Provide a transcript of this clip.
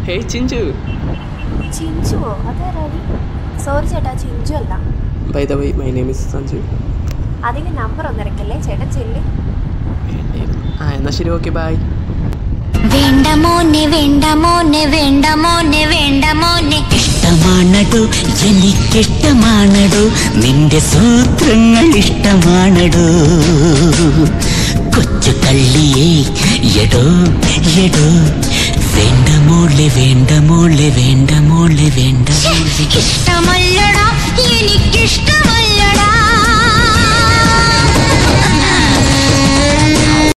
ഹേ Chinchu ചിഞ്ചുവോ അതാരാടി sorry ചേട്ടാ ചിഞ്ചു അല്ല by the way my name is Sanju അതിന് നമ്പർ ഒന്നിറക്കല്ലേ ചേട്ടൻ ചെല്ല് ആ എന്നാൽ ശരി ഓക്കെ ബൈ വേണ്ട മോനെ വേണ്ട മോനെ വേണ്ട മോനെ വേണ്ട മോനെ ഇഷ്ടമാണടോ എനിക്കിഷ്ടമാണടോ നിന്റെ സൂത്രങ്ങൾ ഇഷ്ടമാണടോ കൊച്ചു കള്ളിയേ എടോ എടോ വേണ്ട മോളെ വേണ്ട മോളെ വേണ്ട മോളെ വേണ്ട മോളെ ഇഷ്ടമല്ല